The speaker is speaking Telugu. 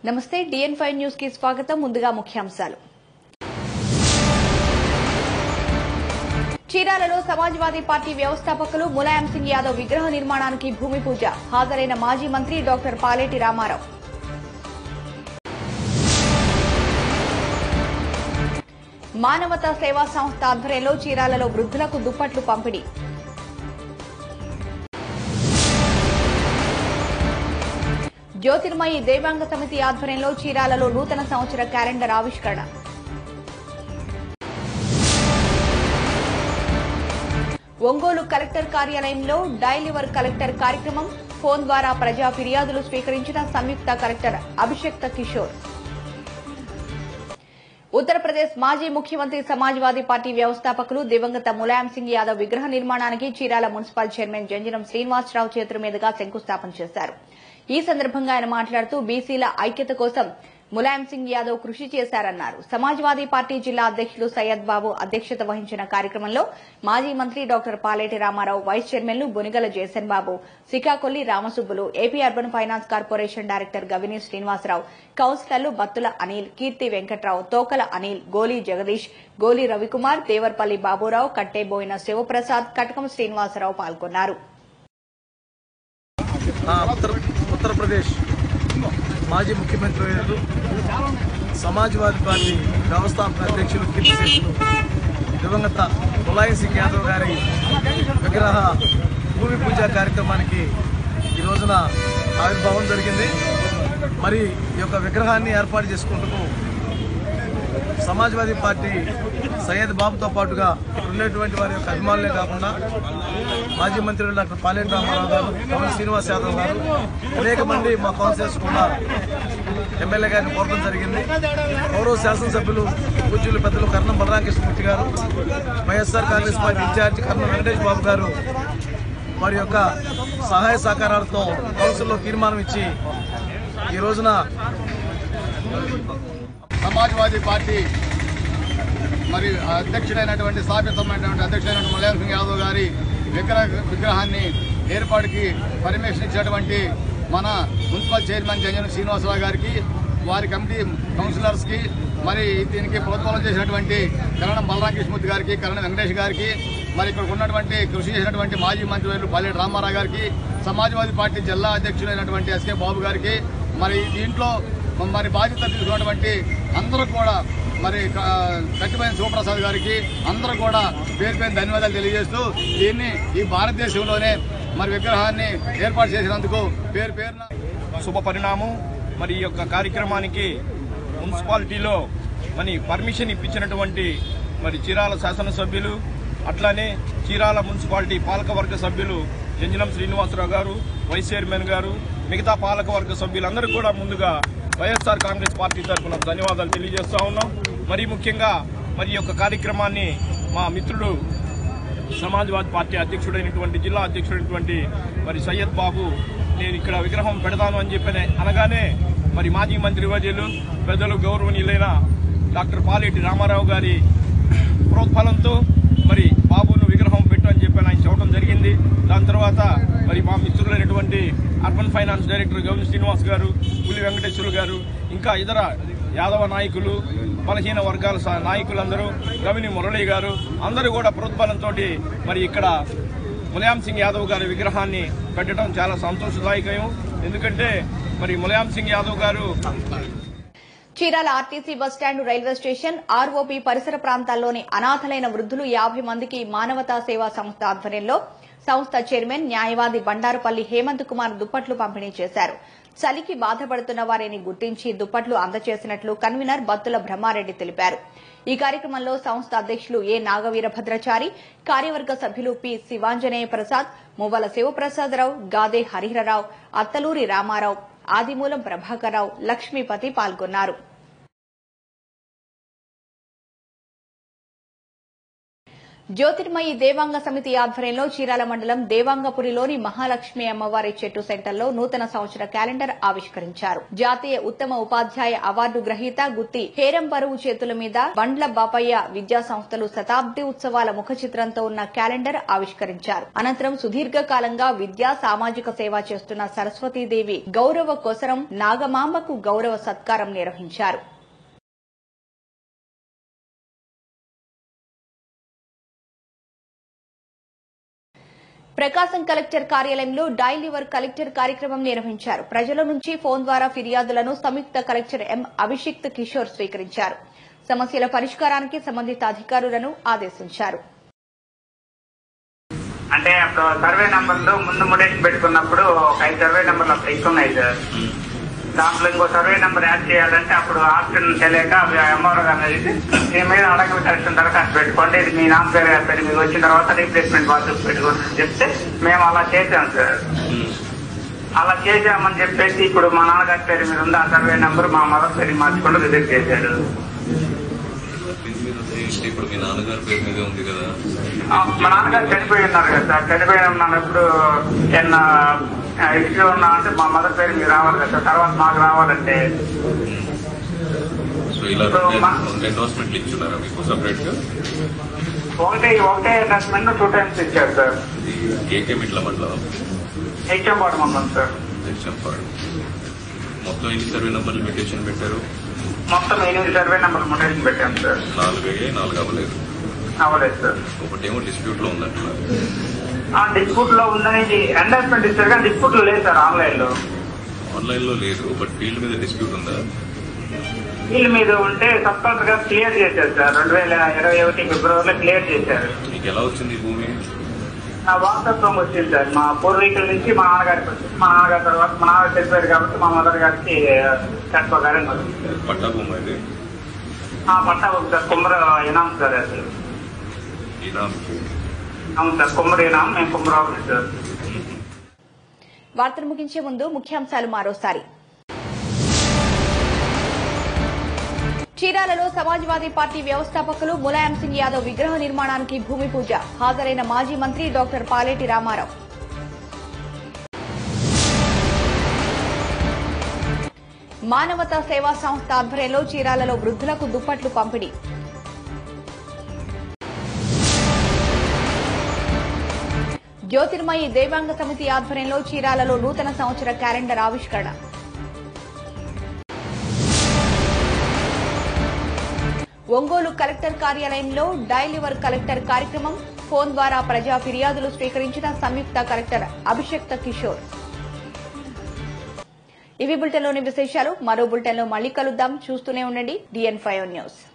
నమస్తే డిఎన్ ఫైవ్ న్యూస్ కి స్వాగతం ముందుగా ముఖ్యాంశాలు చీరాలలో సమాజ్వాదీ పార్టీ వ్యవస్థాపకులు ములాయం సింగ్ యాదవ్ విగ్రహ నిర్మాణానికి భూమి పూజ హాజరైన మాజీ మంత్రి డాక్టర్ పాలేటి రామారావు మానవతా సేవా సంస్థ ఆధ్వర్యంలో చీరాలలో వృద్ధులకు దుప్పట్లు పంపిణీ జ్యోతిర్మయి దేవాంగ సమితి ఆధ్వర్యంలో చీరాలలో నూతన సంవత్సర క్యాలెండర్ ఆవిష్కరణ ఒంగోలు కలెక్టర్ కార్యాలయంలో డైలివర్ కలెక్టర్ కార్యక్రమం ఫోన్ ద్వారా ప్రజా ఫిర్యాదులు స్వీకరించిన సంయుక్త కలెక్టర్ అభిషక్త కిషోర్ ఉత్తరప్రదేశ్ మాజీ ముఖ్యమంత్రి సమాజ్వాదీ పార్టీ వ్యవస్థాపకులు దివంగత ములాయం సింగ్ యాదవ్ విగ్రహ నిర్మాణానికి చీరాల మున్సిపల్ చైర్మన్ జంజనం శ్రీనివాసరావు చేతుల మీదుగా శంకుస్థాపన చేశారు ఈ సందర్భంగా ఆయన మాట్లాడుతూ బీసీల ఐక్యత కోసం ములాయం సింగ్ యాదవ్ కృషి చేశారన్నారు సమాజ్వాదీ పార్టీ జిల్లా అధ్యక్షులు సయ్యద్ బాబు అధ్యక్షత వహించిన కార్యక్రమంలో మాజీ మంత్రి డాక్టర్ పాలేటి రామారావు వైస్ చైర్మన్లు Bonigala Jayason Babu Sikakolli Ramasubbulu AP urban finance corporation director Gavini Srinivasa Rao కౌన్సిలర్లు బత్తుల అనిల్ కీర్తి వెంకట్రావు తోకల అనిల్ గోలీ జగదీష్ గోలీ రవికుమార్ దేవర్పల్లి బాబురావు కట్టేబోయిన శివప్రసాద్ కటకం శ్రీనివాసరావు పాల్గొన్నారు ఆ ఉత్తర ఉత్తరప్రదేశ్ మాజీ ముఖ్యమంత్రి వర్యులు సమాజ్వాదీ పార్టీ వ్యవస్థాపక అధ్యక్షులు కీర్తిశేషులు దివంగత ములాయం సింగ్ యాదవ్ గారి విగ్రహ భూమి పూజ కార్యక్రమానికి ఈ రోజున ఆవిర్భావం జరిగింది మరి ఈ యొక్క విగ్రహాన్ని ఏర్పాటు చేసుకుంటూ సమాజ్వాదీ పార్టీ సయ్యద్ బాబుతో పాటుగా ఇక్కడ ఉండేటువంటి వారి యొక్క అభిమానులే కాకుండా మాజీ మంత్రులు డాక్టర్ పాలేటి రామారావు గారు పవన్ శ్రీనివాస్ యాదవ్ గారు అనేక మంది మా కౌన్సిలర్స్ కూడా ఎమ్మెల్యే గారిని కోరడం జరిగింది గౌరవ శాసనసభ్యులు పూజ్యులు పెద్దలు కర్ణం బలరామకృష్ణమూర్తి గారు వైఎస్ఆర్ కాంగ్రెస్ పార్టీ ఇన్ఛార్జి కర్ణం వెంకటేష్ బాబు గారు వారి యొక్క సహాయ సహకారాలతో కౌన్సిల్లో తీర్మానం ఇచ్చి ఈ రోజున సమాజ్వాదీ పార్టీ మరి అధ్యక్షుడైనటువంటి స్థాపితమైనటువంటి అధ్యక్షుడైనటువంటి ములాయం సింగ్ యాదవ్ గారి విగ్రహ విగ్రహాన్ని ఏర్పాటుకి పర్మిషన్ ఇచ్చేటువంటి మన మున్సిపల్ చైర్మన్ జంజన శ్రీనివాసరావు గారికి వారి కమిటీ కౌన్సిలర్స్కి మరి దీనికి ప్రోత్సాహం చేసినటువంటి కరణం బలరామకృష్ణమూర్తి గారికి కరణ వెంకటేష్ గారికి మరి ఇక్కడ ఉన్నటువంటి కృషి చేసినటువంటి మాజీ మంత్రివర్యులు పల్లెటి రామారావు గారికి సమాజ్వాదీ పార్టీ జిల్లా అధ్యక్షుడైనటువంటి ఎస్కే బాబు గారికి మరి దీంట్లో మరి బాధ్యత తీసుకున్నటువంటి అందరూ కూడా మరి క- కట్టిపోయిన శివప్రసాద్ గారికి అందరూ కూడా పేరు పేరు ధన్యవాదాలు తెలియజేస్తూ దీన్ని ఈ భారతదేశంలోనే మరి విగ్రహాన్ని ఏర్పాటు చేసినందుకు పేరు పేరున శుభ పరిణామం మరి ఈ యొక్క కార్యక్రమానికి మున్సిపాలిటీలో మరి పర్మిషన్ ఇప్పించినటువంటి మరి చీరాల శాసనసభ్యులు అట్లానే చీరాల మున్సిపాలిటీ పాలకవర్గ సభ్యులు జంజనం శ్రీనివాసరావు గారు వైస్ చైర్మన్ గారు మిగతా పాలకవర్గ సభ్యులందరూ కూడా ముందుగా వైఎస్ఆర్ కాంగ్రెస్ పార్టీ తరఫున ధన్యవాదాలు తెలియజేస్తా ఉన్నాం మరి ముఖ్యంగా మరి ఈ యొక్క కార్యక్రమాన్ని మా మిత్రుడు సమాజ్వాదీ పార్టీ అధ్యక్షుడైనటువంటి జిల్లా అధ్యక్షుడైనటువంటి మరి సయ్యద్ బాబు నేను ఇక్కడ విగ్రహం పెడతాను అని చెప్పి అనగానే మరి మాజీ మంత్రి వర్యులు పెద్దలు గౌరవనీయులైన డాక్టర్ పాలేటి రామారావు గారి ప్రోత్ఫలంతో మరి బాబును విగ్రహం పెట్టు అని చెప్పి ఆయన చెప్పడం జరిగింది దాని తర్వాత మరి మా మిత్రులైనటువంటి urban finance director Gowri Srinivas garu Puli Venkateswarlu గారు ఇంకా ఇతర యాదవ నాయకులు బలహీన వర్గాల స- నాయకులందరూ గవిని మురళి గారు అందరూ కూడా ప్రోత్బలంతో మరి ఇక్కడ ములాయం సింగ్ యాదవ్ గారి విగ్రహాన్ని పెట్టడం చాలా సంతోషదాయకం ఎందుకంటే మరి Mulayam Singh Yadav garu Chirala RTC bus stand railway station ROP పరిసర ప్రాంతాల్లోని అనాథలైన వృద్ధులు యాభై మందికి మానవతా సేవా సంస్థ ఆధ్వర్యంలో సంస్థ చైర్మన్ న్యాయవాది బండారుపల్లి హేమంత్ కుమార్ దుప్పట్లు పంపిణీ చేశారు చలికి బాధపడుతున్న వారిని గుర్తించి దుప్పట్లు అందజేసినట్లు కన్వీనర్ బత్తుల బ్రహ్మారెడ్డి తెలిపారు ఈ కార్యక్రమంలో సంస్థ అధ్యక్షులు ఏ నాగవీరభద్రాచారి కార్యవర్గ సభ్యులు పి శివాంజనేయ ప్రసాద్ మువ్వల శివప్రసాదరావు గాదే హరిహరరావు అత్తలూరి రామారావు ఆదిమూలం ప్రభాకరరావు లక్ష్మీపతి పాల్గొన్నారు జ్యోతిర్మయి దేవాంగ సమితి ఆధ్వర్యంలో చీరాల మండలం దేవాంగపురిలోని మహాలక్ష్మి అమ్మవారి చెట్టు సెంటర్లో నూతన సంవత్సర క్యాలెండర్ ఆవిష్కరించారు జాతీయ ఉత్తమ ఉపాధ్యాయ అవార్డు గ్రహీత గుత్తి హేరం బరువు చేతుల మీద బండ్ల బాపయ్య విద్యా సంస్థలు శతాబ్ది ఉత్సవాల ముఖ చిత్రంతో ఉన్న క్యాలెండర్ ఆవిష్కరించారు అనంతరం సుదీర్ఘకాలంగా విద్యా సామాజిక సేవ చేస్తున్న సరస్వతీదేవి గౌరవ కొసరం నాగమాంబకు గౌరవ సత్కారం నిర్వహించారు ప్రకాశం కలెక్టర్ కార్యాలయంలో డైల్ యువర్ కలెక్టర్ కార్యక్రమం నిర్వహించారు ప్రజల నుంచి ఫోన్ ద్వారా ఫిర్యాదులను సంయుక్త కలెక్టర్ ఎం అభిషిక్త్ కిషోర్ స్వీకరించారు సమస్యల పరిష్కారానికి సంబంధిత అధికారులను ఆదేశించారు అంటే అప్పుడు సర్వే నంబర్లు ముందు ముడేషన్ పెట్టుకున్నప్పుడు ఒక ఐదు సర్వే నంబర్లు అప్పుడు ఎక్కువ ఉన్నాయి సార్ దాంట్లో ఇంకో సర్వే నెంబర్ యాడ్ చేయాలంటే అప్పుడు ఆప్షన్ తెలియక ఎంఆర్ఓ గారిని అడిగితే మీ మీద అడగ కరెక్షన్ దరఖాస్తు పెట్టుకోండి ఇది మీ నాన్న పేరు పేరు మీకు వచ్చిన తర్వాత రీప్లేస్మెంట్ బాత్రూమ్ పెట్టుకోండి అని చెప్తే మేము అలా చేసాం సార్ అలా చేసామని చెప్పేసి ఇప్పుడు మా నాన్నగారి పేరు మీద ఉంది ఆ సర్వే నెంబర్ మా మదర్ పేరు మార్చుకుంటూ రిజెక్ట్ చేశాడు ఇంటి మీద ఏంటి ఇప్పుడు మీ నాన్నగారి పేరు మీదే ఉంది కదా ఆ, మా నాన్నగారు చనిపోయి ఉన్నారు కదా సార్ చనిపోయి ఉన్నప్పుడు ఏమన్నా ఇష్యూ ఉన్నా అంటే మా మదర్ పేరు మీరు రావాలి కదా సార్ తర్వాత మాకు రావాలంటే సో ఇలా రెండు రెండు ఎండోర్స్మెంట్లు ఇచ్చున్నారా మీకు సపరేట్ గా ఒకటే ఒకటే అటాచ్మెంట్ టూ టైమ్స్ ఇచ్చారు సార్ ఇది ఏకేమిట్ల మండలం హెచ్ఎం బాడు మందం సార్ చెప్పాడు మొత్తం ఎన్ని సర్వే నంబర్లు మెడిటేషన్ పెట్టారు మొత్తం ఎనిమిది సర్వే నెంబర్ మొటేషన్ పెట్టాం సార్ నాలుగు అయ్యాయి నాలుగు అవ్వలేదు అవ్వలేదు సార్ ఒకటేమో డిస్ప్యూట్ లో ఉందంటున్నారు ఆ డిస్ప్యూట్ లో ఉందని ఎండార్స్మెంట్ ఇచ్చారు కానీ డిస్ప్యూట్ లో లేదు సార్ ఆన్లైన్ లో ఆన్లైన్ లో లేదు బట్ ఫీల్డ్ మీద డిస్ప్యూట్ ఉందా వీళ్ళ మీద ఉంటే సబ్ కలెక్టర్ గారు క్లియర్ చేశారు సార్ రెండు వేల ఇరవై ఒకటి ఫిబ్రవరిలో క్లియర్ చేశారు మీకు ఎలా వచ్చింది ఈ భూమి నా వారసత్వం వచ్చింది సార్ మా పూర్వీకుల నుంచి మా నాన్నగారికి వచ్చింది మా నాన్నగారి తర్వాత మా నాన్న చనిపోయారు కాబట్టి మా మదర్ గారికి చనిపోగానే వచ్చింది పట్టా భూమి అది ఆ పట్టా ఉంది సార్ కుమ్మర ఇనాం సార్ అది ఇనాంకి అవును సార్ కుమ్మర ఇనాం మేము కుమ్మరావు సార్ వార్తలు ముగించే ముందు ముఖ్యాంశాలు మరోసారి చీరాలలో సమాజ్వాదీ పార్టీ వ్యవస్థాపకులు ములాయం సింగ్ యాదవ్ విగ్రహ నిర్మాణానికి భూమి పూజ హాజరైన మాజీ మంత్రి డాక్టర్ పాలేటి రామారావు మానవతా సేవా సంస్థ ఆధ్వర్యంలో చీరాలలో వృద్ధులకు దుప్పట్లు పంపిణీ జ్యోతిర్మయి దేవాంగ సమితి ఆధ్వర్యంలో చీరాలలో నూతన సంవత్సర క్యాలెండర్ ఆవిష్కరణ ఒంగోలు కలెక్టర్ కార్యాలయంలో డైల్ యువర్ కలెక్టర్ కార్యక్రమం ఫోన్ ద్వారా ప్రజా ఫిర్యాదులు స్వీకరించిన సంయుక్త కలెక్టర్ అభిషక్త కిషోర్ ఇవి బులెటిన్లోని విశేషాలు మరో బులెటిన్లో మళ్ళీ కలుద్దాం చూస్తూనే ఉండండి డిఎన్ ఫైవ్ న్యూస్